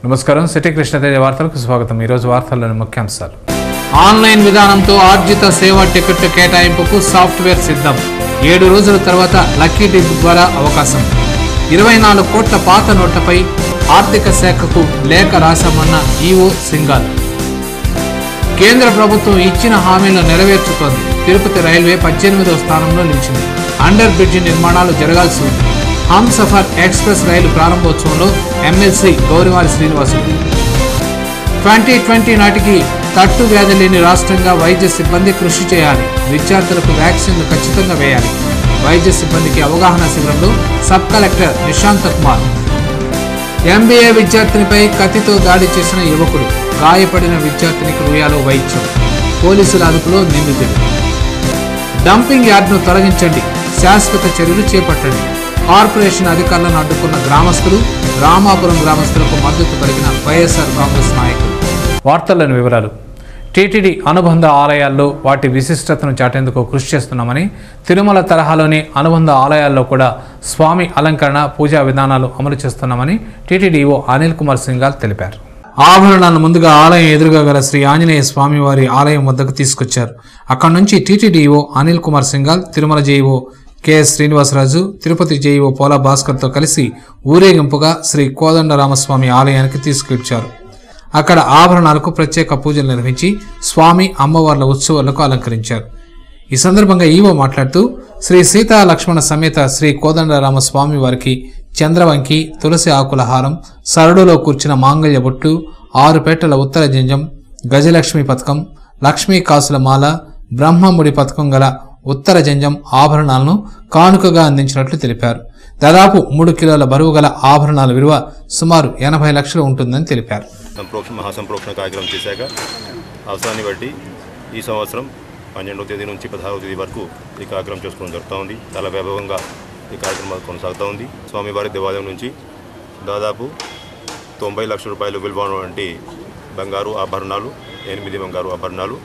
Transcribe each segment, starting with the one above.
నమస్కారం సిటీ కృష్ణతేజ వార్తలకు స్వాగతం ఈరోజు వార్తల్లోని ముఖ్యాంశాలు ఆన్లైన్ విధానంతో ఆర్జిత సేవ టికెట్ కేటాయింపుకు సాఫ్ట్వేర్ సిద్ధం ఏడు రోజుల తర్వాత లక్కీ డిప్ ద్వారా అవకాశం ఇరవై నాలుగు కోట్ల పాత నోట్లపై ఆర్థిక శాఖకు లేఖ రాశామన్న ఈఓ సింగాల్ కేంద్ర ప్రభుత్వం ఇచ్చిన హామీలను నెరవేర్చుతోంది తిరుపతి రైల్వే పద్దెనిమిదవ స్థానంలో నిలిచింది అండర్ బ్రిడ్జి నిర్మాణాలు జరగాల్సి ఉంది హంసఫర్ ఎక్స్ప్రెస్ రైలు ప్రారంభోత్సవంలో MLC Gourivari Srinivasulu twenty twenty నాటికి తట్టు వ్యాధి లేని రాష్ట్రంగా వైద్య సిబ్బంది కృషి చేయాలి విద్యార్థులకు వ్యాక్సిన్లు ఖచ్చితంగా వేయాలి వైద్య సిబ్బందికి అవగాహన శిబిరంలో sub collector Nishant Kumar MBA విద్యార్థినిపై కత్తితో దాడి చేసిన యువకుడు గాయపడిన విద్యార్థినికి రుయాలో వైద్యం పోలీసుల అదుపులో నిందితుడు డంపింగ్ యార్డ్ను తొలగించండి శాశ్వత చర్యలు చేపట్టండి కార్పొరేషన్ అధికారులను అడ్డుకున్న గ్రామస్తులు రామాపురం గ్రామస్తులకు మద్దతు పలికిన వైఎస్ఆర్ కాంగ్రెస్ నాయకులు వార్తల్లోని వివరాలు టీటీడీ అనుబంధ ఆలయాల్లో వాటి విశిష్టతను చాటేందుకు కృషి చేస్తున్నామని తిరుమల తరహాలోని అనుబంధ ఆలయాల్లో కూడా స్వామి అలంకరణ పూజా విధానాలు అమలు చేస్తున్నామని టీటీడీఓ అనిల్ కుమార్ సింగాల్ తెలిపారు ఆభరణాలను ముందుగా ఆలయం ఎదురుగా గల శ్రీ ఆంజనేయ స్వామి వారి ఆలయం వద్దకు తీసుకొచ్చారు అక్కడి నుంచి TTD EO Anil Kumar Singhal Tirumala JEO KS Srinivasaraju Tirupati JEO Pola భాస్కర్తో కలిసి ఊరేగింపుగా శ్రీ కోదండరామస్వామి ఆలయానికి తీసుకొచ్చారు అక్కడ ఆభరణాలకు ప్రత్యేక పూజలు నిర్వహించి స్వామి అమ్మవార్ల ఉత్సవాలకు అలంకరించారు ఈ సందర్భంగా ఈవో మాట్లాడుతూ శ్రీ సీతా లక్ష్మణ సమేత శ్రీ కోదండరామ స్వామి వారికి చంద్రవంకి తులసి ఆకుల హారం సరడులో కూర్చున్న మాంగళ్య బొట్టు ఆరు పేటల ఉత్తర జంజం గజలక్ష్మి పథకం లక్ష్మీ కాసుల మాల బ్రహ్మముడి పథకం గల ఉత్తర జంజం ఆభరణాలను కానుకగా అందించినట్లు తెలిపారు దాదాపు మూడు కిలోల బరువు గల ఆభరణాల విలువ సుమారు ఎనభై లక్షలు ఉంటుందని తెలిపారు సంప్రోక్ష మహాసంప్రోక్షణ కార్యక్రమం చేశాక అవసరాన్ని బట్టి ఈ సంవత్సరం పన్నెండవ తేదీ నుంచి పదహారవ తేదీ వరకు ఈ కార్యక్రమం చేసుకోవడం జరుగుతూ ఉంది చాలా వైభవంగా ఈ కార్యక్రమం కొనసాగుతూ ఉంది స్వామివారి దేవాలయం నుంచి దాదాపు తొంభై లక్షల రూపాయలు విలువైనటువంటి బంగారు ఆభరణాలు ఎనిమిది బంగారు ఆభరణాలు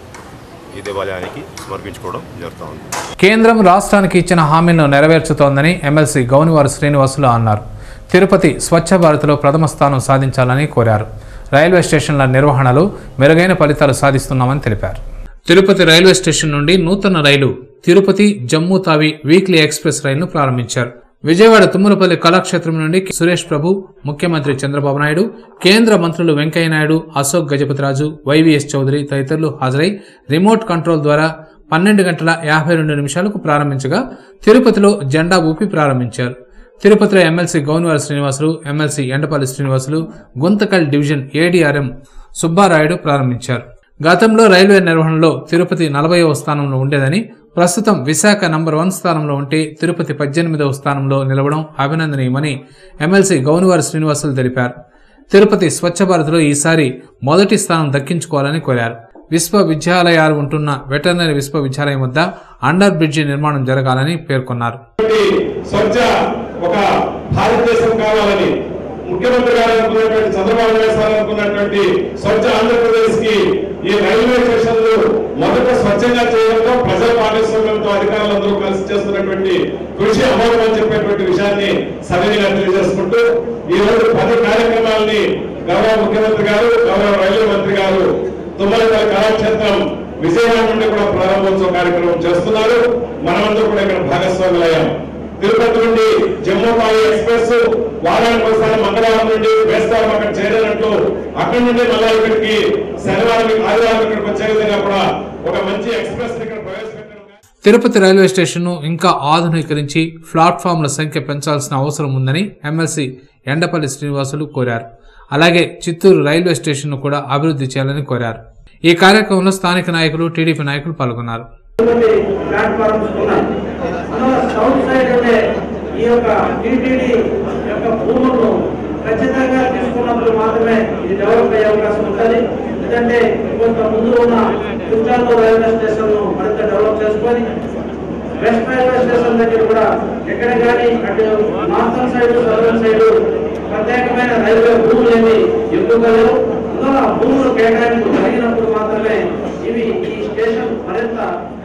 ఈ దేవాలయానికి సమర్పించుకోవడం జరుగుతూ ఉంది కేంద్రం రాష్ట్రానికి ఇచ్చిన హామీలను నెరవేర్చుతోందని ఎమ్మెల్సీ గౌనివారు శ్రీనివాసులు అన్నారు తిరుపతి స్వచ్ఛ భారత్లో ప్రథమ స్థానం సాధించాలని కోరారు రైల్వే స్టేషన్ల నిర్వహణలో మెరుగైన ఫలితాలు సాధిస్తున్నామని తెలిపారు తిరుపతి రైల్వే స్టేషన్ నుండి నూతన రైలు తిరుపతి జమ్మూ తావి వీక్లీ ఎక్స్ప్రెస్ రైలును ప్రారంభించారు విజయవాడ తుమ్మలపల్లి కళాక్షేత్రం నుండి సురేష్ ప్రభు ముఖ్యమంత్రి చంద్రబాబు నాయుడు కేంద్ర మంత్రులు వెంకయ్యనాయుడు అశోక్ గజపతిరాజు వైవీఎస్ చౌదరి తదితరులు హాజరై రిమోట్ కంట్రోల్ ద్వారా పన్నెండు గంటల యాభై రెండు నిమిషాలకు ప్రారంభించగా తిరుపతిలో జెండా ఊపి ప్రారంభించారు తిరుపతిలో MLC Gounvari Srinivasulu MLC Yendapalli Srinivasulu Guntakal division ADRM Subbarayudu ప్రారంభించారు గతంలో రైల్వే నిర్వహణలో తిరుపతి నలభైవ స్థానంలో ఉండేదని ప్రస్తుతం విశాఖ నంబర్ వన్ స్థానంలో ఉంటే తిరుపతి పద్దెనిమిదవ స్థానంలో నిలవడం అభినందనీయమని ఎమ్మెల్సీ గౌనివారి శ్రీనివాసులు తెలిపారు తిరుపతి స్వచ్ఛ భారత్లో ఈసారి మొదటి స్థానం దక్కించుకోవాలని కోరారు విశ్వవిద్యాలయాలు ఉంటున్న వెటర్నరీ విశ్వవిద్యాలయం వద్ద అండర్ బ్రిడ్జి నిర్మాణం జరగాలని పేర్కొన్నారు స్వచ్ఛ ఒక భారతదేశం కావాలని ముఖ్యమంత్రి గారు అనుకున్నటువంటి చంద్రబాబు నాయుడు సార్ అనుకున్నటువంటి స్వచ్ఛ ఆంధ్రప్రదేశ్ కి ఈ రైల్వే స్టేషన్లు మొదట స్వచ్ఛంగా చేయడంతో ప్రజల భాగస్వామ్యంతో అధికారులందరూ కలిసి చేస్తున్నటువంటి కృషి అమోఘం అని చెప్పేటువంటి విషయాన్ని సవినిగా తెలియజేసుకుంటూ ఈ రోజు పది కార్యక్రమాలని గౌరవ ముఖ్యమంత్రి గారు గౌరవ రైల్వే మంత్రి గారు తుమ్మలపల్లి కళాక్షేత్రం విజయవాడ నుండి కూడా ప్రారంభోత్సవ కార్యక్రమం చేస్తున్నారు మనమందరూ కూడా ఇక్కడ భాగస్వాములయ్యాం తిరుపతి నుండి జమ్మూ తావి ఎక్స్ప్రెస్ వారానికి ఒకసారి మంగళవారం నుండి వేస్తారం అక్కడ చేరినట్టు అక్కడి నుండి మళ్ళా ఇక్కడికి శనివారం ఆదివారం ఇక్కడికి వచ్చే విధంగా కూడా ఒక మంచి ఎక్స్ప్రెస్ ఇక్కడ ప్రవేశపెట్టడం తిరుపతి రైల్వే స్టేషన్ను ఇంకా ఆధునీకరించి ప్లాట్ఫామ్ల సంఖ్య పెంచాల్సిన అవసరం ఉందని ఎమ్మెల్సీ ఎండపల్లి శ్రీనివాసులు కోరారు అలాగే చిత్తూరు రైల్వే స్టేషన్ను కూడా అభివృద్ధి చేయాలని కోరారు ఈ కార్యక్రమంలో స్థానిక నాయకులు టీడీపీ నాయకులు పాల్గొన్నారు ప్లాట్ఫామ్స్ ఉన్నాయి అందువల్ల సౌత్ సైడ్ ఉండే ఈ యొక్క టీటీడీ యొక్క భూములను ఖచ్చితంగా తీసుకున్నప్పుడు మాత్రమే ఇది డెవలప్ అయ్యే అవకాశం ఉంటుంది ఎందుకంటే కొంత ముందు ఉన్న చుట్టాల్లో రైల్వే స్టేషన్ ను మరింత డెవలప్ చేసుకొని వెస్ట్ రైల్వే స్టేషన్ దగ్గర కూడా ఎక్కడ కానీ అటు నార్థన్ సైడ్ సదరన్ సైడ్ ప్రత్యేకమైన రైల్వే భూములు ఏమి ఎక్కువగా లేవు అందువల్ల భూములు కేటాయింపు జరిగినప్పుడు మాత్రమే ఇవి ఈ స్టేషన్ మరింత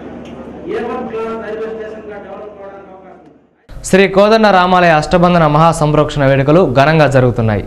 A one class railway station గా డెవలప్ అవడానికి అవకాశం ఉంది. శ్రీ కోదండ రామాలయ అష్టబంధన మహా సంప్రోక్షణ వేడుకలు ఘనంగా జరుగుతున్నాయి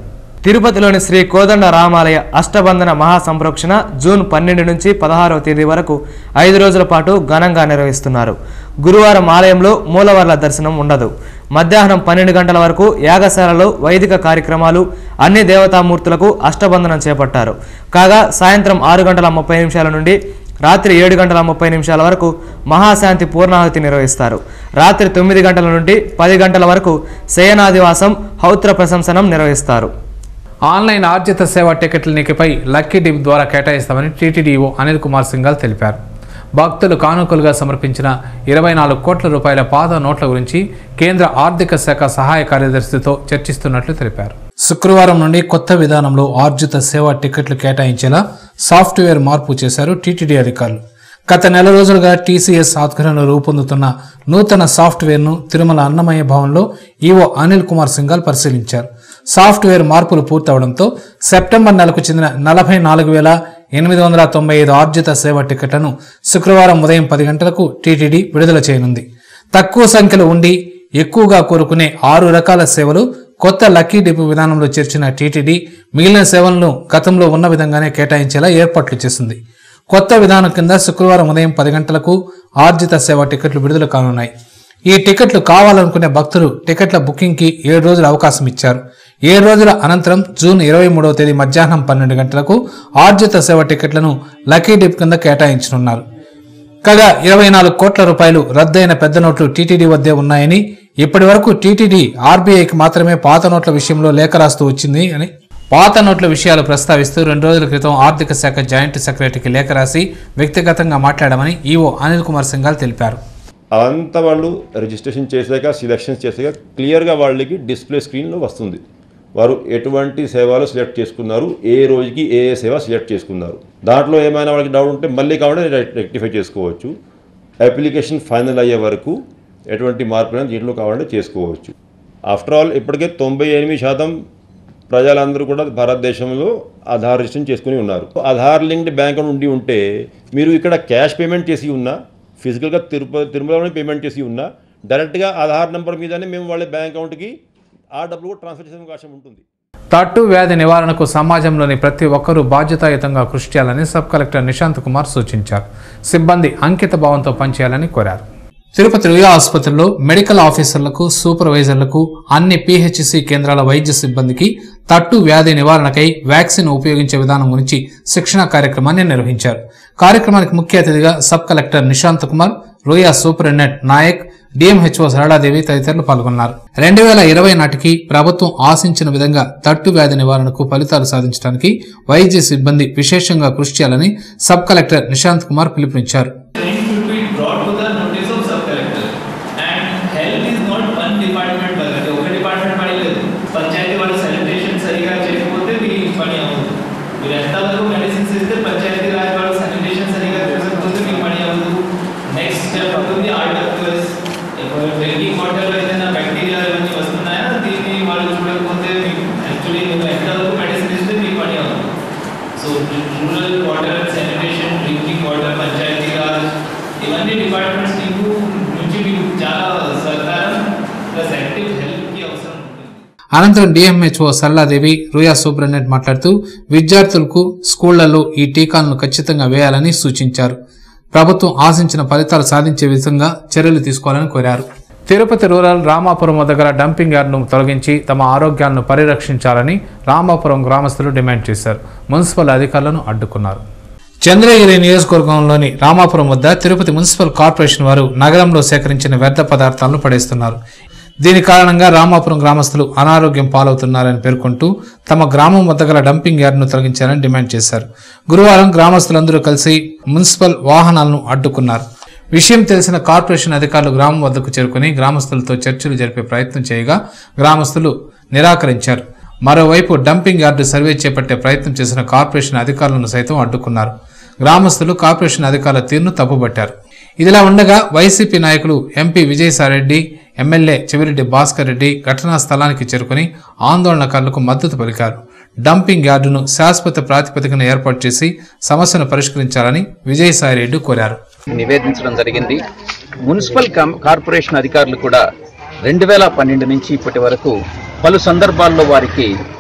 తిరుపతిలోని శ్రీ కోదండ రామాలయ అష్టబంధన మహాసంప్రోక్షణ జూన్ పన్నెండు నుంచి పదహారవ తేదీ వరకు ఐదు రోజుల పాటు ఘనంగా నిర్వహిస్తున్నారు గురువారం ఆలయంలో మూలవర్ల దర్శనం ఉండదు మధ్యాహ్నం పన్నెండు గంటల వరకు యాగశాలలో వైదిక కార్యక్రమాలు అన్ని దేవతామూర్తులకు అష్టబంధనం చేపట్టారు కాగా సాయంత్రం ఆరు గంటల ముప్పై నిమిషాల నుండి రాత్రి ఏడు గంటల ముప్పై నిమిషాల వరకు మహాశాంతి పూర్ణాహుతి నిర్వహిస్తారు రాత్రి తొమ్మిది గంటల నుండి పది గంటల వరకు శయనాదివాసం హౌత్ర ప్రశంసనం నిర్వహిస్తారు ఆన్లైన్ ఆర్జిత సేవ టికెట్ల నీకిపై లక్కీ డిప్ ద్వారా కేటాయిస్తామని టీటీడీఓ అనిల్ కుమార్ సింఘాల్ తెలిపారు భక్తులు కానుకలుగా సమర్పించిన ఇరవై నాలుగు కోట్ల రూపాయల పాత నోట్ల గురించి కేంద్ర ఆర్థిక శాఖ సహాయ కార్యదర్శితో చర్చిస్తున్నట్లు తెలిపారు శుక్రవారం నుండి కొత్త విధానంలో ఆర్జిత సేవ టికెట్లు కేటాయించేలా సాఫ్ట్వేర్ మార్పు చేశారు టీటీడీ అధికారులు గత నెల రోజులుగా టీసీఎస్ ఆధ్వర్యంలో రూపొందుతున్న నూతన సాఫ్ట్వేర్ను తిరుమల అన్నమయ్య భవన్లో ఈవో అనిల్ కుమార్ సింఘాల్ పరిశీలించారు సాఫ్ట్వేర్ మార్పులు పూర్తవడంతో సెప్టెంబర్ నెలకు చెందిన నలభై నాలుగు వేల ఎనిమిది వందల తొంభై ఐదు ఆర్జిత సేవ టికెట్లను శుక్రవారం ఉదయం పది గంటలకు టీటీడీ విడుదల చేయనుంది తక్కువ సంఖ్యలో ఉండి ఎక్కువగా కోరుకునే ఆరు రకాల సేవలు కొత్త లక్కీ డిపో విధానంలో చేర్చిన టీటీడీ మిగిలిన సేవలను గతంలో ఉన్న విధంగానే కేటాయించేలా ఏర్పాట్లు చేసింది కొత్త విధానం కింద శుక్రవారం ఉదయం పది గంటలకు ఆర్జిత సేవ టికెట్లు విడుదల కానున్నాయి ఈ టికెట్లు కావాలనుకునే భక్తులు టికెట్ల బుకింగ్కి ఏడు రోజుల అవకాశం ఇచ్చారు ఏడు రోజుల అనంతరం జూన్ ఇరవై మూడవ తేదీ మధ్యాహ్నం పన్నెండు గంటలకు ఆర్జిత సేవ టికెట్లను లక్కీ డిప్ కింద కేటాయించనున్నారు కాగా ఇరవై నాలుగు కోట్ల రూపాయలు రద్దయిన పెద్ద నోట్లు టీటీడీ వద్దే ఉన్నాయని ఇప్పటి వరకు టీటీడీ ఆర్బీఐకి మాత్రమే పాత నోట్ల విషయంలో లేఖ రాస్తూ వచ్చింది అని పాత నోట్ల విషయాలు ప్రస్తావిస్తూ రెండు రోజుల క్రితం ఆర్థిక శాఖ జాయింట్ సెక్రటరీకి లేఖ రాసి వ్యక్తిగతంగా మాట్లాడామని ఈవో అనిల్ కుమార్ సింఘాల్ తెలిపారు అదంతా వాళ్ళు రిజిస్ట్రేషన్ చేశాక సెలెక్షన్స్ చేశాక క్లియర్గా వాళ్ళకి డిస్ప్లే స్క్రీన్లో వస్తుంది వారు ఎటువంటి సేవలు సెలెక్ట్ చేసుకున్నారు ఏ రోజుకి ఏ ఏ సేవ సెలెక్ట్ చేసుకున్నారు దాంట్లో ఏమైనా వాళ్ళకి డౌట్ ఉంటే మళ్ళీ కావాలంటే రెక్టిఫై చేసుకోవచ్చు అప్లికేషన్ ఫైనల్ అయ్యే వరకు ఎటువంటి మార్పులైనా దీంట్లో కావాలంటే చేసుకోవచ్చు ఆఫ్టర్ ఆల్ ఇప్పటికే తొంభై ఎనిమిది శాతం ప్రజలందరూ కూడా భారతదేశంలో ఆధార్ రిజిస్ట్రేషన్ చేసుకుని ఉన్నారు ఆధార్ లింక్డ్ బ్యాంక్ ఉండి ఉంటే మీరు ఇక్కడ క్యాష్ పేమెంట్ చేసి ఉన్నా ఫిజికల్గా తిరుపతి తిరుమలలోనే పేమెంట్ చేసి ఉన్నా డైరెక్ట్గా ఆధార్ నెంబర్ మీదనే మేము వాళ్ళ బ్యాంక్ అకౌంట్కి ఆ డబ్బులు కూడా ట్రాన్స్ఫర్ చేసే అవకాశం ఉంటుంది తట్టు వ్యాధి నివారణకు సమాజంలోని ప్రతి ఒక్కరూ బాధ్యతాయుతంగా కృషి చేయాలని సబ్ కలెక్టర్ నిశాంత్ కుమార్ సూచించారు సిబ్బంది అంకిత భావంతో పనిచేయాలని కోరారు తిరుపతి రుయా ఆసుపత్రిలో మెడికల్ ఆఫీసర్లకు సూపర్వైజర్లకు అన్ని పిహెచ్సి కేంద్రాల వైద్య సిబ్బందికి తట్టు వ్యాధి నివారణకై వ్యాక్సిన్ ఉపయోగించే విధానం గురించి శిక్షణ కార్యక్రమాన్ని నిర్వహించారు కార్యక్రమానికి ముఖ్య అతిథిగా sub collector Nishant Kumar Ruia superintendent Nayak DMHO Sarala Devi తదితరులు పాల్గొన్నారు రెండు వేల ఇరవై నాటికి ప్రభుత్వం ఆశించిన విధంగా తట్టు వ్యాధి నివారణకు ఫలితాలు సాధించడానికి వైద్య సిబ్బంది విశేషంగా కృషి చేయాలని సబ్ కలెక్టర్ నిశాంత్ కుమార్ పిలుపునిచ్చారు thing should be brought to the notice of sub collector. And health is not one department work ఒక డిపార్ట్మెంట్ పని లేదు పంచాయతీ వాళ్ళు శానిటేషన్ సరిగా చేయకపోతే మీ పని అవ్వదు మీరు ఎంతవరకు మెడిసిన్స్ ఇస్తే పంచాయతీ రాజ్ వాళ్ళు శానిటేషన్ సరిగా చేయకపోతే మీ పని అవ్వదు నెక్స్ట్ స్టెప్ ఉంటుంది ఆర్డర్స్ డ్రింకింగ్ వాటర్లో ఏదైనా బ్యాక్టీరియా ఇవన్నీ వస్తున్నాయా దీన్ని వాళ్ళు చూడకపోతే యాక్చువల్లీ మీరు ఎంతవరకు మెడిసిన్ ఇస్తే మీ పని అవ్వదు so rural water and sanitation drinking water panchayat raj ఇవన్నీ డిపార్ట్మెంట్స్ మీకు నుంచి మీకు చాలా సహకారం ప్లస్ యాక్టివ్ హెల్త్కి అవసరం ఉంటుంది అనంతరం డిఎంహెచ్ఓ సరళాదేవి రుయా సూపరింటెండెంట్ మాట్లాడుతూ విద్యార్థులకు స్కూళ్లలో ఈ టీకాలను ఖచ్చితంగా వేయాలని సూచించారు ప్రభుత్వం ఆశించిన ఫలితాలు సాధించే విధంగా చర్యలు తీసుకోవాలని కోరారు తిరుపతి రూరల్ రామాపురం దగ్గర డంపింగ్ యార్డును తొలగించి తమ ఆరోగ్యాలను పరిరక్షించాలని రామాపురం గ్రామస్తులు డిమాండ్ చేశారు మున్సిపల్ అధికారులను అడ్డుకున్నారు చంద్రగిరి నియోజకవర్గంలోని రామాపురం వద్ద తిరుపతి మున్సిపల్ కార్పొరేషన్ వారు నగరంలో సేకరించిన వ్యర్థ పదార్థాలను పడేస్తున్నారు దీని కారణంగా రామాపురం గ్రామస్తులు అనారోగ్యం పాలవుతున్నారని పేర్కొంటూ తమ గ్రామం వద్ద గల డంపింగ్ యార్డును తొలగించాలని డిమాండ్ చేశారు గురువారం గ్రామస్తులందరూ కలిసి మున్సిపల్ వాహనాలను అడ్డుకున్నారు విషయం తెలిసిన కార్పొరేషన్ అధికారులు గ్రామం వద్దకు చేరుకుని గ్రామస్తులతో చర్చలు జరిపే ప్రయత్నం చేయగా గ్రామస్తులు నిరాకరించారు మరోవైపు డంపింగ్ యార్డు సర్వే చేపట్టే ప్రయత్నం చేసిన కార్పొరేషన్ అధికారులను సైతం అడ్డుకున్నారు గ్రామస్తులు కార్పొరేషన్ అధికారుల తీరును తప్పుబట్టారు ఇదిలా ఉండగా వైసీపీ నాయకులు ఎంపీ విజయసాయిరెడ్డి ఎమ్మెల్యే చెవిరెడ్డి భాస్కర్ రెడ్డి ఘటనా స్థలానికి చేరుకుని ఆందోళనకారులకు మద్దతు పలికారు డంపింగ్ యార్డును శాశ్వత ప్రాతిపదికన ఏర్పాటు చేసి సమస్యను పరిష్కరించాలని విజయసాయిరెడ్డి కోరారు నివేదించడం జరిగింది మున్సిపల్ కం- కార్పొరేషన్ అధికారులు కూడా రెండు వేల పన్నెండు నుంచి ఇప్పటి వరకు పలు సందర్భాల్లో వారికి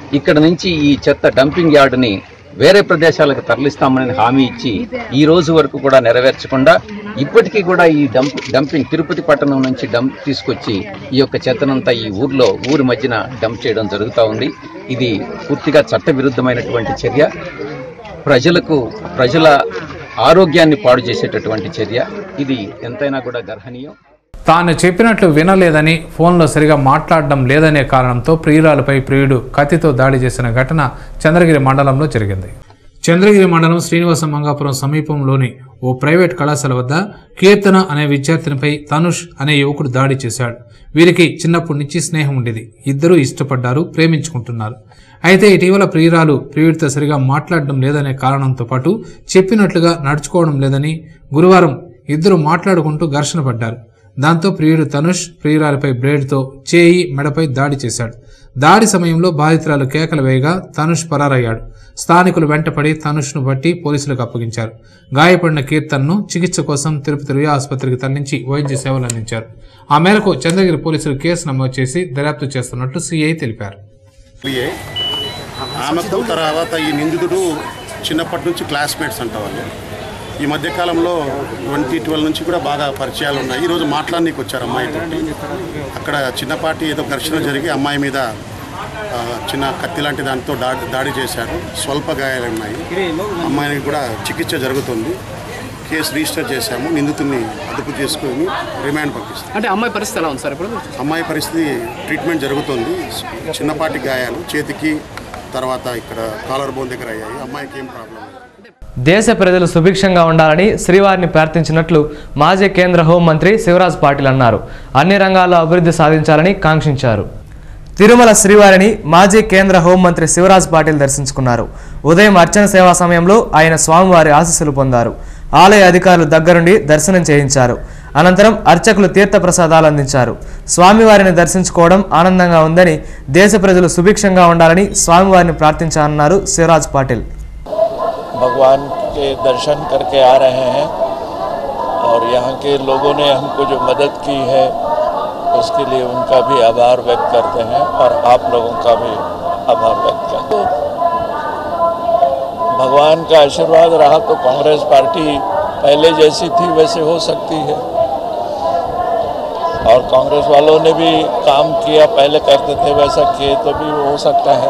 ఇక్కడ నుంచి ఈ చెత్త డంపింగ్ యార్డుని వేరే ప్రదేశాలకు తరలిస్తామని హామీ ఇచ్చి ఈ రోజు వరకు కూడా నెరవేర్చకుండా ఇప్పటికీ కూడా ఈ డంప్ డంపింగ్ తిరుపతి పట్టణం నుంచి డంప్ తీసుకొచ్చి ఈ యొక్క చెత్తనంతా ఈ ఊర్లో ఊరి మధ్యన డంప్ చేయడం జరుగుతూ ఉంది ఇది పూర్తిగా చట్టవిరుద్ధమైనటువంటి చర్య ప్రజలకు ప్రజల ఆరోగ్యాన్ని పాడు చేసేటటువంటి చర్య ఇది ఎంతైనా కూడా గర్హనీయం తాను చెప్పినట్లు వినలేదని ఫోన్లో సరిగా మాట్లాడడం లేదనే కారణంతో ప్రియురాలపై ప్రియుడు కత్తితో దాడి చేసిన ఘటన చంద్రగిరి మండలంలో జరిగింది చంద్రగిరి మండలం శ్రీనివాస మంగాపురం సమీపంలోని ఓ ప్రైవేట్ కళాశాల వద్ద కీర్తన అనే విద్యార్థినిపై తనుష్ అనే యువకుడు దాడి చేశాడు వీరికి చిన్నప్పటి నుంచి స్నేహం ఉండేది ఇద్దరూ ఇష్టపడ్డారు ప్రేమించుకుంటున్నారు అయితే ఇటీవల ప్రియురాలు ప్రియుడితో సరిగా మాట్లాడడం లేదనే కారణంతో పాటు చెప్పినట్లుగా నడుచుకోవడం లేదని గురువారం ఇద్దరు మాట్లాడుకుంటూ ఘర్షణ పడ్డారు దాంతో ప్రియుడు తనుష్ ప్రియురాలిపై బ్లేడ్తో చేయి మెడపై దాడి చేశాడు దాడి సమయంలో బాధితురాలు కేకలు వేయగా తనుష్ పరారయ్యాడు స్థానికులు వెంటపడి తనుష్ను బట్టి పోలీసులకు అప్పగించారు గాయపడిన కీర్తన్ను చికిత్స కోసం తిరుపతి రుయా ఆసుపత్రికి తరలించి వైద్య సేవలు అందించారు ఆ మేరకు చంద్రగిరి పోలీసులు కేసు నమోదు చేసి దర్యాప్తు చేస్తున్నట్లు సిఐ తెలిపారు ప్రియే ఆమెకు తర్వాత ఈ నిందితుడు చిన్నప్పటి నుంచి క్లాస్మేట్స్ అంట వాళ్ళు ఈ మధ్యకాలంలో ట్వంటీ ట్వెల్వ్ నుంచి కూడా బాగా పరిచయాలు ఉన్నాయి ఈరోజు మాట్లాడనీకి వచ్చారు అమ్మాయితో అక్కడ చిన్నపాటి ఏదో ఘర్షణ జరిగి అమ్మాయి మీద ఆ, చిన్న కత్తి లాంటి దాంతో దాడి దాడి చేశారు స్వల్ప గాయాలు ఉన్నాయి అమ్మాయికి కూడా చికిత్స జరుగుతుంది కేసు రిజిస్టర్ చేశాము నిందితుడిని అదుపు చేసుకొని రిమాండ్ పంపిస్తాం అంటే అమ్మాయి పరిస్థితి ఎలా ఉంది సార్ ఇప్పుడు అమ్మాయి పరిస్థితి ట్రీట్మెంట్ జరుగుతుంది చిన్నపాటి గాయాలు చేతికి తర్వాత ఇక్కడ కాలర్ బోన్ దగ్గర అయ్యాయి అమ్మాయికి ఏం ప్రాబ్లం లేదు దేశ ప్రజలు సుభిక్షంగా ఉండాలని శ్రీవారిని ప్రార్థించినట్లు మాజీ కేంద్ర హోంమంత్రి శివరాజ్ పాటిల్ అన్నారు అన్ని రంగాల్లో అభివృద్ధి సాధించాలని కాంక్షించారు తిరుమల శ్రీవారిని మాజీ కేంద్ర హోంమంత్రి శివరాజ్ పాటిల్ దర్శించుకున్నారు ఉదయం అర్చన సేవా సమయంలో ఆయన స్వామివారి ఆశీస్సులు పొందారు ఆలయ అధికారులు దగ్గరుండి దర్శనం చేయించారు అనంతరం అర్చకులు తీర్థప్రసాదాలు అందించారు స్వామివారిని దర్శించుకోవడం ఆనందంగా ఉందని దేశ ప్రజలు సుభిక్షంగా ఉండాలని స్వామివారిని ప్రార్థించారన్నారు శివరాజ్ పాటిల్ भगवान के दर्शन करके आ रहे हैं और यहाँ के लोगों ने हमको जो मदद की है उसके लिए उनका भी आभार व्यक्त करते हैं और आप लोगों का भी आभार व्यक्त करते हैं भगवान का आशीर्वाद रहा तो कांग्रेस पार्टी पहले जैसी थी वैसे हो सकती है और कांग्रेस वालों ने भी काम किया पहले करते थे वैसा किए तो भी वो हो सकता है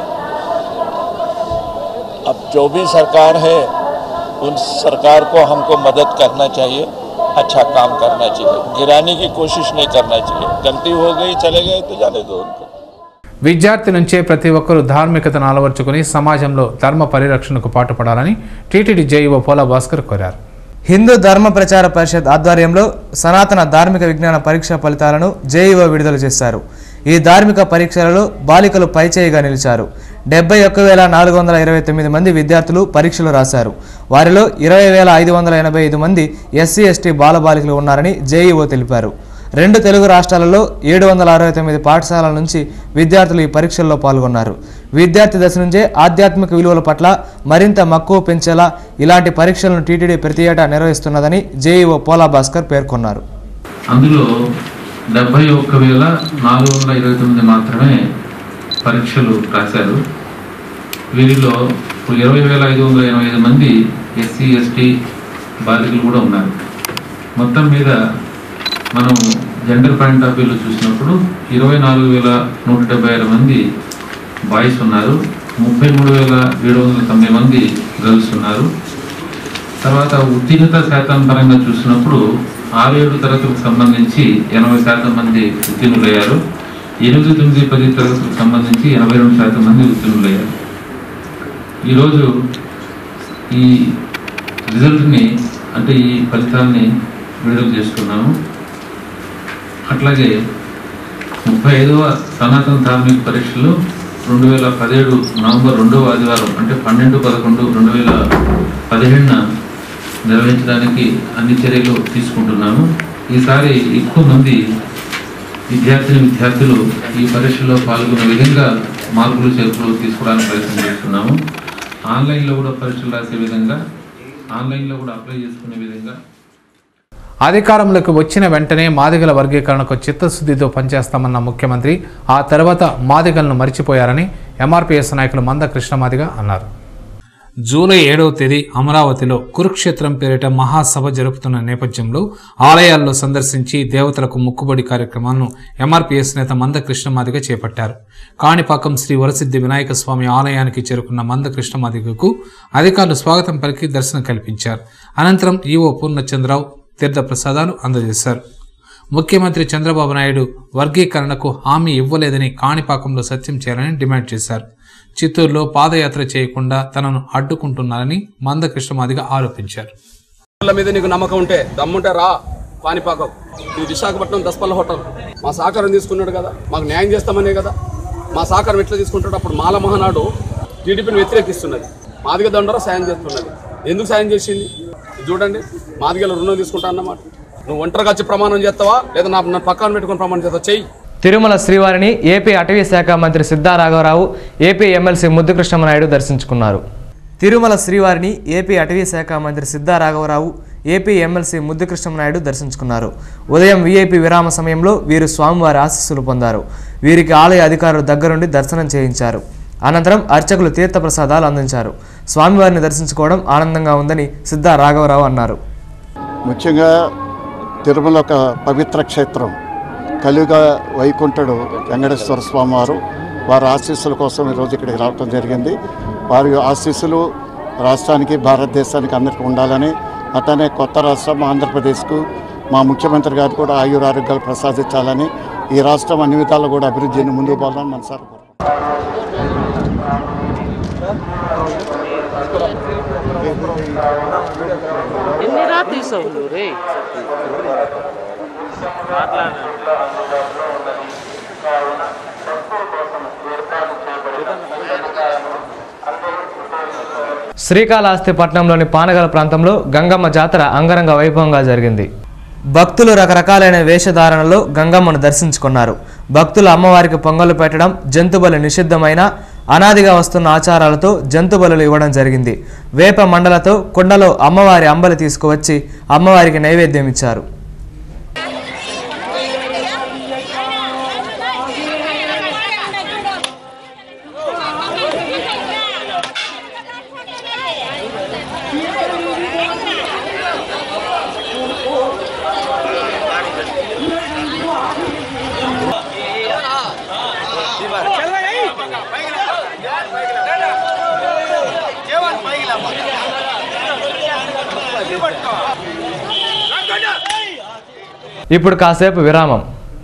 अब जो भी सरकार है उन सरकार को हमको मदद करना चाहिए अच्छा काम करना चाहिए गिराने की कोशिश नहीं करना चाहिए गलती हो गई चले गए तो जाने दो उनको విద్యార్థి నుంచే ప్రతి ఒక్కరూ ధార్మికతను అలవర్చుకుని సమాజంలో ధర్మ పరిరక్షణకు పాటుపడాలని టీటీడీ జేఈఓ పోలా భాస్కర్ కోరారు హిందూ ధర్మ ప్రచార పరిషత్ ఆధ్వర్యంలో సనాతన ధార్మిక విజ్ఞాన పరీక్ష ఫలితాలను జేఈఓ విడుదల చేశారు ఈ ధార్మిక పరీక్షలలో బాలికలు పైచేయిగా నిలిచారు డెబ్బై ఒక్క వేల నాలుగు వందల ఇరవై తొమ్మిది మంది విద్యార్థులు పరీక్షలు రాశారు వారిలో ఇరవై వేల ఐదు వందల ఎనభై ఐదు మంది ఎస్సీ ఎస్టీ బాలబాలికలు ఉన్నారని జేఈఓ తెలిపారు రెండు తెలుగు రాష్ట్రాలలో ఏడు వందల అరవై తొమ్మిది పాఠశాలల నుంచి విద్యార్థులు ఈ పరీక్షల్లో పాల్గొన్నారు విద్యార్థి దశ నుంచే ఆధ్యాత్మిక విలువల పట్ల మరింత మక్కువ పెంచేలా ఇలాంటి పరీక్షలను టీటీడీ ప్రతి ఏటా నిర్వహిస్తున్నదని జేఈఓ పోలా భాస్కర్ పేర్కొన్నారు అందులో డెబ్బై ఒక్క వేల నాలుగు వందల ఇరవై తొమ్మిది మాత్రమే పరీక్షలు రాశారు వీరిలో ఇప్పుడు ఇరవై వేల ఐదు వందల ఎనభై ఐదు మంది ఎస్సీ ఎస్టీ బాలికలు కూడా ఉన్నారు మొత్తం మీద మనం జెండర్ పాయింట్ ఆఫ్ వ్యూలో చూసినప్పుడు ఇరవై నాలుగు వేల నూట డెబ్బై ఆరు మంది బాయ్స్ ఉన్నారు ముప్పై మూడు వేల ఏడు వందల తొంభై మంది గర్ల్స్ ఉన్నారు తర్వాత ఉత్తీర్ణత శాతం పరంగా చూసినప్పుడు ఆరు ఏడు తరగతులకు సంబంధించి ఎనభై శాతం మంది ఉత్తీర్ణులయ్యారు ఎనిమిది తొమ్మిది పది తరగతులకు సంబంధించి ఎనభై రెండు శాతం మంది ఉత్తీర్ణులయ్యారు ఈరోజు ఈ రిజల్ట్ని అంటే ఈ ఫలితాన్ని విడుదల చేసుకున్నాము అట్లాగే ముప్పై ఐదవ సనాతన ధార్మిక పరీక్షలు రెండు వేల పదిహేడు నవంబర్ రెండవ ఆదివారం అంటే పన్నెండు పదకొండు రెండు వేల పదిహేడున నిర్వహించడానికి అన్ని చర్యలు తీసుకుంటున్నాము ఈసారి ఎక్కువ మంది విద్యార్థిని విద్యార్థులు ఈ పరీక్షల్లో పాల్గొనే విధంగా మార్పులు చేర్పులు తీసుకోవడానికి ప్రయత్నం చేస్తున్నాము ఆన్లైన్లో కూడా పరీక్షలు రాసే విధంగా ఆన్లైన్లో కూడా అప్లై చేసుకునే విధంగా అధికారంలోకి వచ్చిన వెంటనే మాదిగల వర్గీకరణకు చిత్తశుద్ధితో పనిచేస్తామన్న ముఖ్యమంత్రి ఆ తర్వాత మాదిగలను మర్చిపోయారని ఎంఆర్పీఎస్ నాయకులు మంద కృష్ణమాదిగ అన్నారు జూలై ఏడవ తేదీ అమరావతిలో కురుక్షేత్రం పేరిట మహాసభ జరుపుతున్న నేపథ్యంలో ఆలయాల్లో సందర్శించి దేవతలకు మొక్కుబడి కార్యక్రమాలను ఎంఆర్పీఎస్ నేత మంద కృష్ణమాదిగ చేపట్టారు కాణిపాకం శ్రీ వరసిద్ధి వినాయక స్వామి ఆలయానికి చేరుకున్న మంద కృష్ణమాదిగకు అధికారులు స్వాగతం పలికి దర్శనం కల్పించారు అనంతరం ఈవో పూర్ణచంద్రరావు తీర్థ ప్రసాదాలు అందజేశారు ముఖ్యమంత్రి చంద్రబాబు నాయుడు వర్గీకరణకు హామీ ఇవ్వలేదని కాణిపాకంలో సత్యం చేయాలని డిమాండ్ చేశారు చిత్తూరులో పాదయాత్ర చేయకుండా తనను అడ్డుకుంటున్నారని మంద కృష్ణమాదిగా ఆరోపించారు వాళ్ళ మీద నీకు నమ్మకం ఉంటే దమ్ముంటే రా పానిపాకం ఇది విశాఖపట్నం దస్పల్ల హోటల్ మా సహకారం తీసుకున్నాడు కదా మాకు న్యాయం చేస్తామనే కదా మా సహకారం ఎట్లా తీసుకుంటాడు అప్పుడు మాల మహానాడు టీడీపీని వ్యతిరేకిస్తున్నది మాదిగ దండరా సాయం చేస్తున్నది ఎందుకు సాయం చేసింది ఇది చూడండి మాదిగల రుణం తీసుకుంటా అన్నమాట నువ్వు ఒంటరిగా వచ్చి ప్రమాణం చేస్తావా లేదా నా నా పక్కన పెట్టుకుని ప్రమాణం చేస్తావా చెయ్యి తిరుమల శ్రీవారిని ఏపీ అటవీ శాఖ మంత్రి సిద్ధా రాఘవరావు ఏపీ ఎమ్మెల్సీ ముద్దుకృష్ణమనాయుడు దర్శించుకున్నారు తిరుమల శ్రీవారిని ఏపీ అటవీ శాఖ మంత్రి సిద్ధా రాఘవరావు ఏపీ ఎమ్మెల్సీ ముద్దుకృష్ణమనాయుడు దర్శించుకున్నారు ఉదయం వీఐపీ విరామ సమయంలో వీరు స్వామివారి ఆశీస్సులు పొందారు వీరికి ఆలయ అధికారులు దగ్గరుండి దర్శనం చేయించారు అనంతరం అర్చకులు తీర్థప్రసాదాలు అందించారు స్వామివారిని దర్శించుకోవడం ఆనందంగా ఉందని సిద్ధా రాఘవరావు అన్నారు ముఖ్యంగా తిరుమల ఒక పవిత్ర క్షేత్రం కలియుగ వైకుంఠుడు వెంకటేశ్వర స్వామి వారు వారి ఆశీస్సుల కోసం ఈరోజు ఇక్కడికి రావడం జరిగింది వారి ఆశీస్సులు రాష్ట్రానికి భారతదేశానికి అందరికీ ఉండాలని అతనే కొత్త రాష్ట్రం ఆంధ్రప్రదేశ్కు మా ముఖ్యమంత్రి గారు కూడా ఆయురారోగ్యాలు ప్రసాదించాలని ఈ రాష్ట్రం అన్ని విధాలు కూడా అభివృద్ధిని ముందుకు పోవాలని మనసారి ఎన్ని రాత్రి తీసావు నువ్వు రే శ్రీకాళహస్తి పట్టణంలోని పానగల ప్రాంతంలో గంగమ్మ జాతర అంగరంగ వైభవంగా జరిగింది భక్తులు రకరకాలైన వేషధారణలో గంగమ్మను దర్శించుకున్నారు భక్తులు అమ్మవారికి పొంగలు పెట్టడం జంతుబలి నిషిద్ధమైన అనాదిగా వస్తున్న ఆచారాలతో జంతుబలులు ఇవ్వడం జరిగింది వేప మండలతో కుండలో అమ్మవారి అంబలి తీసుకువచ్చి అమ్మవారికి నైవేద్యం ఇచ్చారు ఇప్పుడు కాసేపు విరామం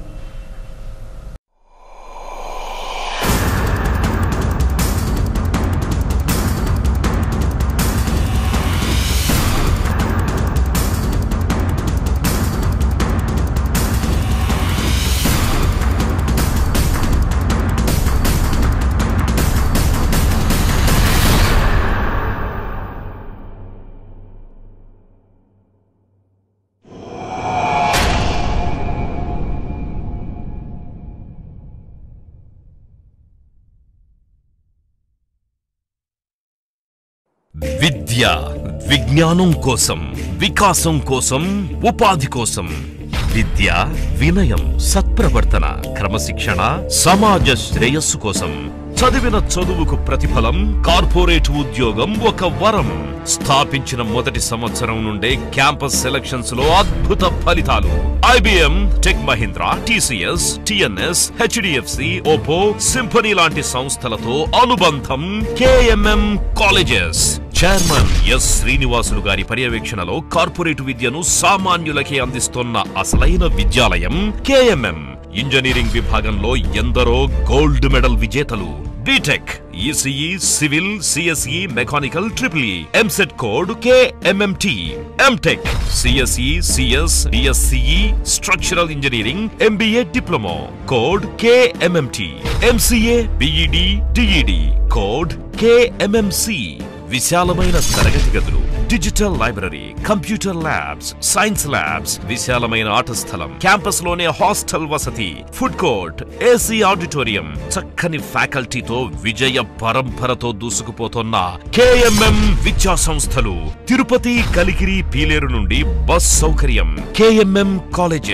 విద్య విజ్ఞానం కోసం వికాసం కోసం ఉపాధి కోసం విద్య వినయం సత్ప్రవర్తన క్రమశిక్షణ సమాజ శ్రేయస్సు కోసం చదివిన చదువుకు ప్రతిఫలం కార్పొరేట్ ఉద్యోగం ఒక వరం స్థాపించిన మొదటి సంవత్సరం నుండే క్యాంపస్ సెలక్షన్స్ లో అద్భుత ఫలితాలు IBM tech Mahindra TCS TNS HDFC Oppo Symphony లాంటి సంస్థలతో అనుబంధం KMM colleges chairman S Srinivasulu గారి పర్యవేక్షణలో కార్పొరేట్ విద్యను సామాన్యులకే అందిస్తున్న అసలైన విద్యాలయం కేఎంఎం ఇంజనీరింగ్ విభాగంలో ఎందరో గోల్డ్ మెడల్ విజేతలు BTech ECE civil CSE mechanical triple E EAMCET code KMMT MTech CSE CS BSCE structural engineering MBA diploma code KMMT MCA BEd DEd code KMMC విశాలమైన తరగతి గదులు digital library computer labs science labs విశాలమైన ఆట స్థలం campus లోనే hostel వసతి food court AC auditorium చక్కని ఫ్యాకల్టీతో విజయ పరంపరతో దూసుకుపోతున్న KMM విద్యా సంస్థలు తిరుపతి కలికిరి పీలేరు నుండి బస్ సౌకర్యం కేఎంఎం కాలేజెస్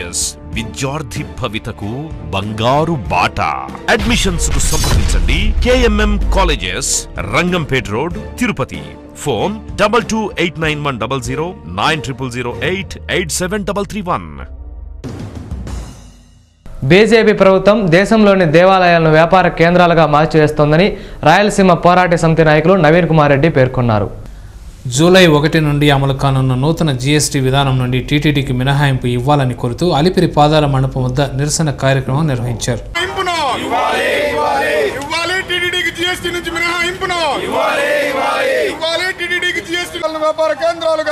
విద్యార్థి భవితకు బంగారు బాట అడ్మిషన్స్ కు సంప్రదించండి KMM colleges Rangampet road Tirupati phone double two eight nine one double zero nine triple zero eight eight seven double three one BJP ప్రభుత్వం దేశంలోని దేవాలయాలను వ్యాపార కేంద్రాలుగా మార్చివేస్తోందని రాయలసీమ పోరాట సమితి నాయకులు నవీన్ కుమార్ రెడ్డి పేర్కొన్నారు జూలై ఒకటి నుండి అమలు కానున్న నూతన జీఎస్టీ విధానం నుండి టీటీడీకి మినహాయింపు ఇవ్వాలని కోరుతూ అలిపిరి పాదాల మండపం వద్ద నిరసన కార్యక్రమం నిర్వహించారు ఇవ్వాలి టీడీడీకి జీఎస్టీ నుంచి మినహాయింపును ఇవ్వాలి ఇవ్వాలి టీడీడీకి జీఎస్టీ వ్యాపార కేంద్రాలుగా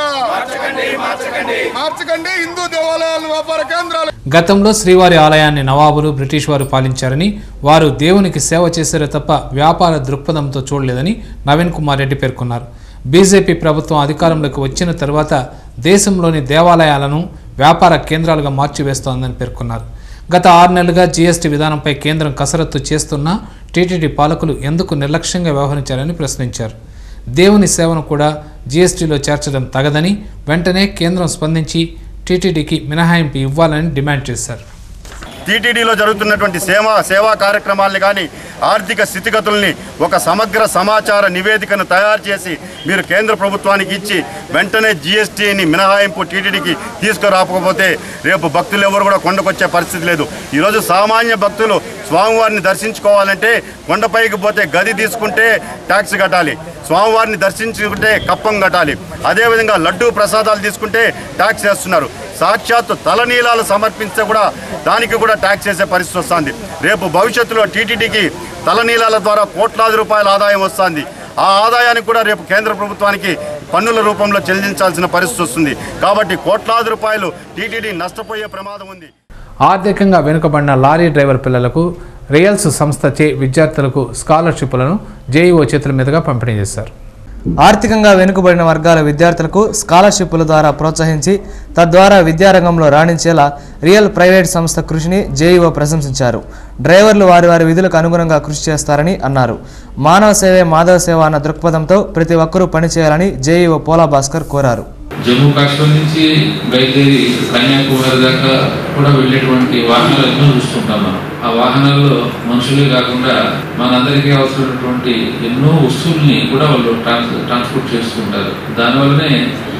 మార్చకండి హిందూ దేవాలయాలను వ్యాపార కేంద్రాలు గతంలో శ్రీవారి ఆలయాన్ని నవాబులు బ్రిటిష్ వారు పాలించారని వారు దేవునికి సేవ చేశారే తప్ప వ్యాపార దృక్పథంతో చూడలేదని నవీన్ కుమార్ రెడ్డి పేర్కొన్నారు బీజేపీ ప్రభుత్వం అధికారంలోకి వచ్చిన తర్వాత దేశంలోని దేవాలయాలను వ్యాపార కేంద్రాలుగా మార్చివేస్తోందని పేర్కొన్నారు గత ఆరు నెలలుగా జీఎస్టీ విధానంపై కేంద్రం కసరత్తు చేస్తున్నా టీటీడీ పాలకులు ఎందుకు నిర్లక్ష్యంగా వ్యవహరించారని ప్రశ్నించారు దేవుని సేవను కూడా జీఎస్టీలో చేర్చడం తగదని వెంటనే కేంద్రం స్పందించి టీటీడీకి మినహాయింపు ఇవ్వాలని డిమాండ్ చేశారు టీటీడీలో జరుగుతున్నటువంటి సేవా సేవా కార్యక్రమాల్ని కానీ ఆర్థిక స్థితిగతుల్ని ఒక సమగ్ర సమాచార నివేదికను తయారు చేసి మీరు కేంద్ర ప్రభుత్వానికి ఇచ్చి వెంటనే జీఎస్టీని మినహాయింపు టీటీడీకి తీసుకురాకపోతే రేపు భక్తులు ఎవరు కూడా కొండకొచ్చే పరిస్థితి లేదు ఈరోజు సామాన్య భక్తులు స్వామివారిని దర్శించుకోవాలంటే కొండపైకి పోతే గది తీసుకుంటే ట్యాక్స్ కట్టాలి స్వామివారిని దర్శించుకుంటే కప్పం కట్టాలి అదేవిధంగా లడ్డూ ప్రసాదాలు తీసుకుంటే ట్యాక్స్ వేస్తున్నారు సాక్షాత్తు తలనీలాలు సమర్పిస్తే కూడా దానికి కూడా ట్యాక్స్ వేసే పరిస్థితి వస్తుంది రేపు భవిష్యత్తులో టీటీడీకి తలనీలాల ద్వారా కోట్లాది రూపాయల ఆదాయం వస్తుంది ఆ ఆదాయానికి కూడా రేపు కేంద్ర ప్రభుత్వానికి పన్నుల రూపంలో చెల్లించాల్సిన పరిస్థితి వస్తుంది కాబట్టి కోట్లాది రూపాయలు టీటీడీ నష్టపోయే ప్రమాదం ఉంది ఆర్థికంగా వెనుకబడిన లారీ డ్రైవర్ పిల్లలకు రియల్స్ సంస్థచే విద్యార్థులకు స్కాలర్షిప్లను జేఈఓ చేతుల మీదుగా పంపిణీ చేశారు ఆర్థికంగా వెనుకబడిన వర్గాల విద్యార్థులకు స్కాలర్షిప్ల ద్వారా ప్రోత్సహించి తద్వారా విద్యారంగంలో రాణించేలా రియల్ ప్రైవేట్ సంస్థ కృషిని జేఈఓ ప్రశంసించారు డ్రైవర్లు వారి వారి విధులకు అనుగుణంగా కృషి చేస్తారని అన్నారు మానవ సేవే మాధవ సేవ అన్న దృక్పథంతో ప్రతి ఒక్కరూ పనిచేయాలని జేఈఓ పోలా భాస్కర్ కోరారు జమ్మూ కాశ్మీర్ నుంచి బయలుదేరి కన్యాకుమారి దాకా కూడా వెళ్ళేటువంటి వాహనాలు ఎన్నో చూస్తుంటాం మనం ఆ వాహనాల్లో మనుషులే కాకుండా మనందరికీ అవసరమైనటువంటి ఎన్నో వస్తువుల్ని కూడా వాళ్ళు ట్రాన్స్ ట్రాన్స్పోర్ట్ చేస్తుంటారు దానివల్లనే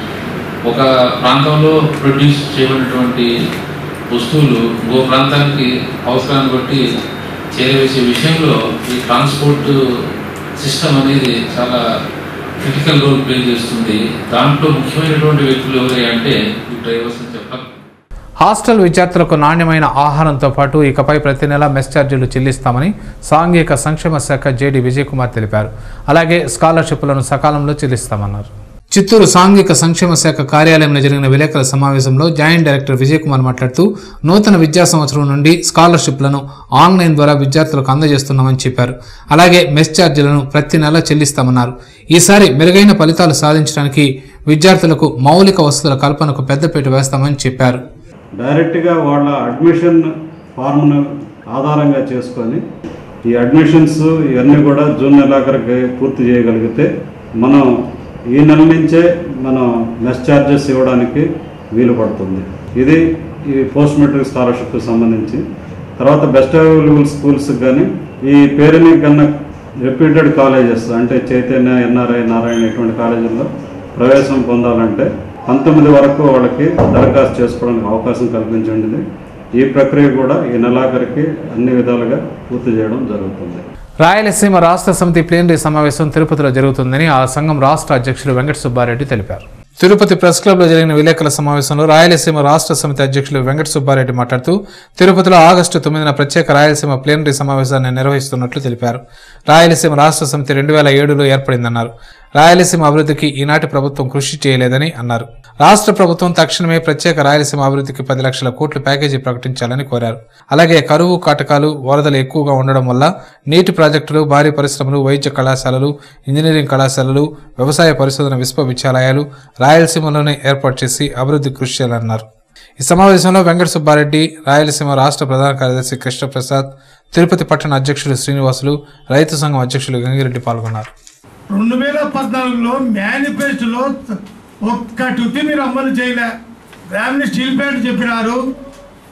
ఒక ప్రాంతంలో ప్రొడ్యూస్ చేయబడినటువంటి వస్తువులు ఇంకో ప్రాంతానికి అవసరాన్ని బట్టి చేరవేసే విషయంలో ఈ ట్రాన్స్పోర్ట్ సిస్టమ్ అనేది చాలా క్రిటికల్ రోల్ ప్లే చేస్తుంది దాంట్లో ముఖ్యమైనటువంటి వ్యక్తులు ఎవరే అంటే ఈ డ్రైవర్స్ అని చెప్పాలి హాస్టల్ విద్యార్థులకు నాణ్యమైన ఆహారంతో పాటు ఇకపై ప్రతి నెల మెస్ ఛార్జీలు చెల్లిస్తామని సాంఘిక సంక్షేమ శాఖ జేడి విజయకుమార్ తెలిపారు అలాగే స్కాలర్షిప్లను సకాలంలో చెల్లిస్తామన్నారు చిత్తూరు సాంఘిక సంక్షేమ శాఖ కార్యాలయంలో జరిగిన విలేకరుల సమావేశంలో జాయింట్ డైరెక్టర్ విజయకుమార్ మాట్లాడుతూ నూతన విద్యా సంవత్సరం నుండి స్కాలర్షిప్లను ఆన్లైన్ ద్వారా విద్యార్థులకు అందజేస్తున్నామని చెప్పారు అలాగే మెస్ ఛార్జీలను ప్రతి నెల చెల్లిస్తామన్నారు ఈసారి మెరుగైన ఫలితాలు సాధించడానికి విద్యార్థులకు మౌలిక వసతుల కల్పనకు పెద్దపీట వేస్తామని చెప్పారు డైరెక్ట్గా వాళ్ళ అడ్మిషన్ ఫార్మ్ను ఆధారంగా చేసుకొని ఈ అడ్మిషన్స్ ఇవన్నీ కూడా జూన్ నెలాఖరికి పూర్తి చేయగలిగితే మనం ఈ నెల నుంచే మనం మెస్ ఛార్జెస్ ఇవ్వడానికి వీలు పడుతుంది ఇది ఈ పోస్ట్ మెట్రిక్ స్కాలర్షిప్కి సంబంధించి తర్వాత బెస్ట్ అవైలబుల్ స్కూల్స్కి కానీ ఈ పేరుని కన్నా రెప్యూటెడ్ కాలేజెస్ అంటే చైతన్య ఎన్ఆర్ఐ నారాయణ ఇటువంటి కాలేజీల్లో ప్రవేశం పొందాలంటే పంతొమ్మిది వరకు వాళ్ళకి దరఖాస్తు చేసుకోవడానికి అవకాశం కల్పించండి ఈ ప్రక్రియ కూడా ఈ నెలాఖరికి అన్ని విధాలుగా పూర్తి చేయడం జరుగుతుంది రాయలసీమ రాష్ట్ర సమితి ప్లేనరీ సమావేశం తిరుపతిలో జరుగుతుందని ఆ సంఘం రాష్ట్ర అధ్యక్షులు వెంకట సుబ్బారెడ్డి తెలిపారు తిరుపతి ప్రెస్ క్లబ్లో జరిగిన విలేకరుల సమావేశంలో రాయలసీమ రాష్ట్ర సమితి అధ్యక్షులు వెంకట సుబ్బారెడ్డి మాట్లాడుతూ తిరుపతిలో ఆగస్టు తొమ్మిదిన ప్రత్యేక రాయలసీమ ప్లేనరీ సమావేశాన్ని నిర్వహిస్తున్నట్లు తెలిపారు రాయలసీమ రాష్ట్ర సమితి రెండు వేల ఏడులో ఏర్పడిందన్నారు రాయలసీమ అభివృద్ధికి ఈనాటి ప్రభుత్వం కృషి చేయలేదని అన్నారు రాష్ట్ర ప్రభుత్వం తక్షణమే ప్రత్యేక రాయలసీమ అభివృద్ధికి పది లక్షల కోట్ల ప్యాకేజీ ప్రకటించాలని కోరారు అలాగే కరువు కాటకాలు వరదలు ఎక్కువగా ఉండడం వల్ల నీటి ప్రాజెక్టులు భారీ పరిశ్రమలు వైద్య కళాశాలలు ఇంజనీరింగ్ కళాశాలలు వ్యవసాయ పరిశోధన విశ్వవిద్యాలయాలు రాయలసీమలోనే ఏర్పాటు చేసి అభివృద్ధి కృషి చేయాలన్నారు ఈ సమావేశంలో వెంకట సుబ్బారెడ్డి రాయలసీమ రాష్ట్ర ప్రధాన కార్యదర్శి కృష్ణప్రసాద్ తిరుపతి పట్టణ అధ్యక్షులు శ్రీనివాసులు రైతు సంఘం అధ్యక్షులు గంగిరెడ్డి పాల్గొన్నారు రెండు వేల పద్నాలుగులో మేనిఫెస్టోలో ఒక్క టుతి మీరు అమలు చేయలే ఫ్యామిలీ స్టీల్ ప్లాంట్ చెప్పినారు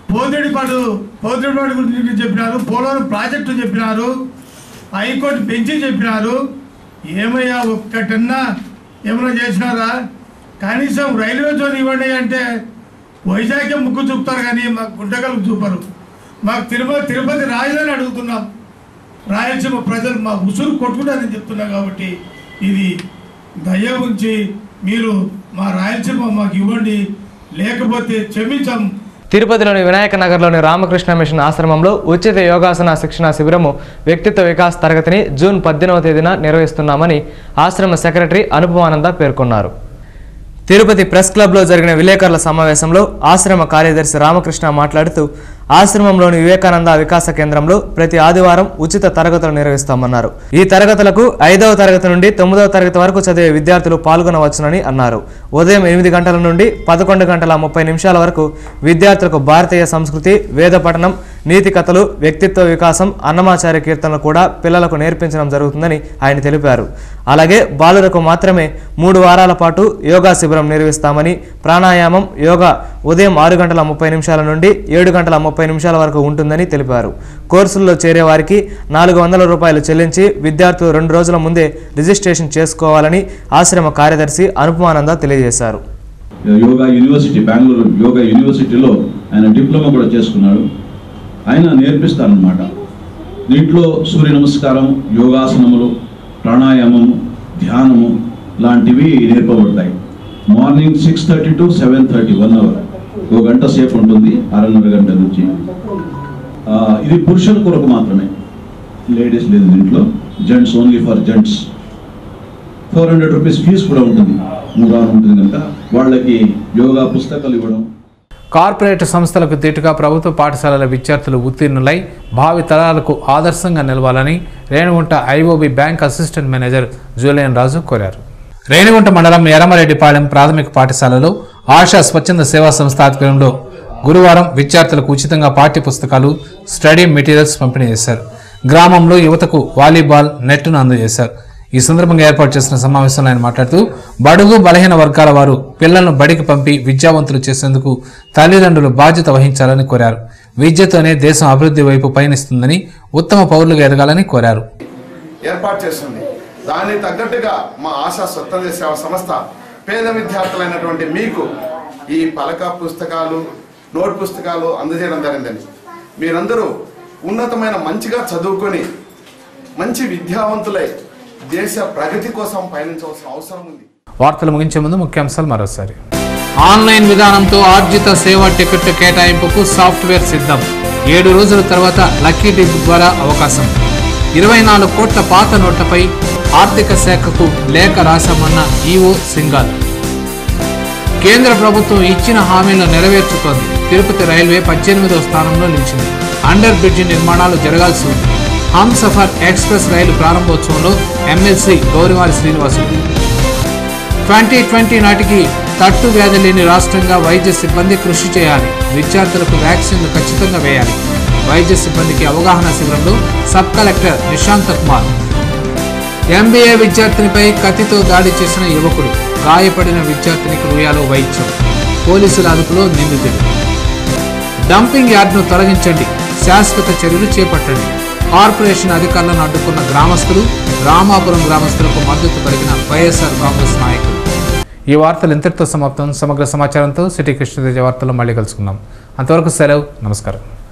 పోతిరెడ్డిపాడు పోతిరెడ్డిపాడు గురించి చెప్పినారు పోలవరం ప్రాజెక్టు చెప్పినారు హైకోర్టు బెంచి చెప్పినారు ఏమయ్యా ఒక్కటన్నా ఏమైనా చేసినారా కనీసం రైల్వే జోన్ ఇవ్వండి అంటే వైజాగ్కే ముక్కు చూపుతారు కానీ మాకు గుంటకలకు చూపరు మాకు తిరుపతి తిరుపతి రాజధాని అడుగుతున్నాం రాయలసీమ ప్రజలు మా ఉసురు కొట్టుకుంటారని చెప్తున్నాం కాబట్టి ఇది దయ ఉంచి మీరు మా రాయలసీమ మాకు ఇవ్వండి లేకపోతే క్షమించాం తిరుపతిలోని వినాయక నగర్లోని రామకృష్ణ మిషన్ ఆశ్రమంలో ఉచిత యోగాసన శిక్షణ శిబిరము వ్యక్తిత్వ వికాస్ తరగతిని జూన్ పద్దెనిమిదవ తేదీన నిర్వహిస్తున్నామని ఆశ్రమ సెక్రటరీ అనుపమానంద పేర్కొన్నారు తిరుపతి ప్రెస్ క్లబ్లో జరిగిన విలేకరుల సమావేశంలో ఆశ్రమ కార్యదర్శి రామకృష్ణ మాట్లాడుతూ ఆశ్రమంలోని వివేకానంద వికాస కేంద్రంలో ప్రతి ఆదివారం ఉచిత తరగతులు నిర్వహిస్తామన్నారు ఈ తరగతులకు ఐదవ తరగతి నుండి తొమ్మిదవ తరగతి వరకు చదివే విద్యార్థులు పాల్గొనవచ్చునని అన్నారు ఉదయం ఎనిమిది గంటల నుండి పదకొండు గంటల ముప్పై నిమిషాల వరకు విద్యార్థులకు భారతీయ సంస్కృతి వేద పఠనం నీతి కథలు వ్యక్తిత్వ వికాసం అన్నమాచార్య కీర్తనలు కూడా పిల్లలకు నేర్పించడం జరుగుతుందని ఆయన తెలిపారు అలాగే బాలురకు మాత్రమే మూడు వారాల పాటు యోగా శిబిరం నిర్వహిస్తామని ప్రాణాయామం యోగా ఉదయం ఆరు గంటల ముప్పై నిమిషాల నుండి ఏడు గంటల ముప్పై నిమిషాల వరకు ఉంటుందని తెలిపారు కోర్సుల్లో చేరే వారికి నాలుగు వందల రూపాయలు చెల్లించి విద్యార్థులు రెండు రోజుల ముందే రిజిస్ట్రేషన్ చేసుకోవాలని ఆశ్రమ కార్యదర్శి అనుపమానంద తెలియజేశారు యోగా యూనివర్సిటీ బెంగళూరు యోగా యూనివర్సిటీలో ఆయన డిప్లొమా కూడా చేసుకున్నాడు ఆయన నేర్పిస్తారనమాట దీంట్లో సూర్య నమస్కారం యోగాసనములు ప్రాణాయామము ధ్యానము లాంటివి నేర్పబడతాయి morning six thirty to seven thirty one hour ఒక గంట సేపు ఉంటుంది అరన్నర గంట నుంచి ఆ, ఇది పురుషుల కొరకు మాత్రమే లేడీస్ లేదు దీంట్లో gents only for gents four hundred rupees fee కూడా ఉంటుంది మూడు ఉంటుంది కనుక వాళ్ళకి యోగా పుస్తకాలు ఇవ్వడం కార్పొరేట్ సంస్థలకు దీటుగా ప్రభుత్వ పాఠశాలల విద్యార్థులు ఉత్తీర్ణులై భావి తరాలకు ఆదర్శంగా నిలవాలని Renigunta IOB bank assistant manager Julian Raju కోరారు రేణిగుంట మండలం ఎర్రమరెడ్డిపాలెం ప్రాథమిక పాఠశాలలో ఆశా స్వచ్ఛంద సేవా సంస్థ ఆధ్వర్యంలో గురువారం విద్యార్థులకు ఉచితంగా పాఠ్య పుస్తకాలు స్టడీ మెటీరియల్స్ పంపిణీ చేశారు గ్రామంలో యువతకు వాలీబాల్ నెట్ను అందజేశారు ఈ సందర్భంగా ఏర్పాటు చేసిన సమావేశంలో ఆయన మాట్లాడుతూ బడుగు బలహీన వర్గాల వారు పిల్లలను బడికి పంపి విద్యావంతులు చేసేందుకు తల్లిదండ్రులు బాధ్యత వహించాలని కోరారు విద్యతోనే దేశం అభివృద్ధి వైపు పయనిస్తుందని ఉత్తమ పౌరులుగా ఎదగాలని కోరారు ఏర్పాటు చేస్తుంది దానికి తగ్గట్టుగా మా ఆశా స్వతంత్ర సేవ సంస్థ పేద విద్యార్థులైనటువంటి మీకు ఈ పలక పుస్తకాలు నోట్ పుస్తకాలు అందజేయడం జరిగిందండి మీరందరూ ఉన్నతమైన మంచిగా చదువుకొని మంచి విద్యావంతులై దేశ ప్రగతి కోసం పయనించవలసిన అవసరం ఉంది వార్తలు ముగించే ముందు ముఖ్యాంశాలు మరోసారి ఆన్లైన్ విధానంతో ఆర్జిత సేవ టికెట్ కేటాయింపుకు సాఫ్ట్వేర్ సిద్ధం ఏడు రోజుల తర్వాత లక్కీ డిప్ ద్వారా అవకాశం ఇరవై నాలుగు కోట్ల పాత నోట్లపై ఆర్థిక శాఖకు లేఖ రాశామన్న ఈఓ సింగాల్ కేంద్ర ప్రభుత్వం ఇచ్చిన హామీలను నెరవేర్చుతోంది తిరుపతి రైల్వే పద్దెనిమిదవ స్థానంలో నిలిచింది అండర్ బ్రిడ్జి నిర్మాణాలు జరగాల్సి ఉంది హంసఫర్ ఎక్స్ప్రెస్ రైలు ప్రారంభోత్సవంలో MLC Gourivari Srinivasulu twenty twenty నాటికి తట్టు వ్యాధి లేని రాష్ట్రంగా వైద్య సిబ్బంది కృషి చేయాలి విద్యార్థులకు వ్యాక్సిన్లు ఖచ్చితంగా వేయాలి వైద్య సిబ్బందికి అవగాహన శిబిరంలో sub collector Nishant Kumar MBA విద్యార్థినిపై కత్తితో దాడి చేసిన యువకుడు గాయపడిన విద్యార్థినికి రుయాలో వైద్యం పోలీసుల అదుపులో నిందితుడు డంపింగ్ యార్డ్ను తొలగించండి శాశ్వత చర్యలు చేపట్టండి కార్పొరేషన్ అధికారులను అడ్డుకున్న గ్రామస్తులు రామాపురం గ్రామస్తులకు మద్దతు పలికిన వైఎస్ఆర్ కాంగ్రెస్ నాయకులు ఈ వార్తలు ఇంతటితో సమాప్తం సమగ్ర సమాచారంతో సిటీ కృష్ణతేజ వార్తల్లో మళ్ళీ కలుసుకుందాం అంతవరకు సెలవు నమస్కారం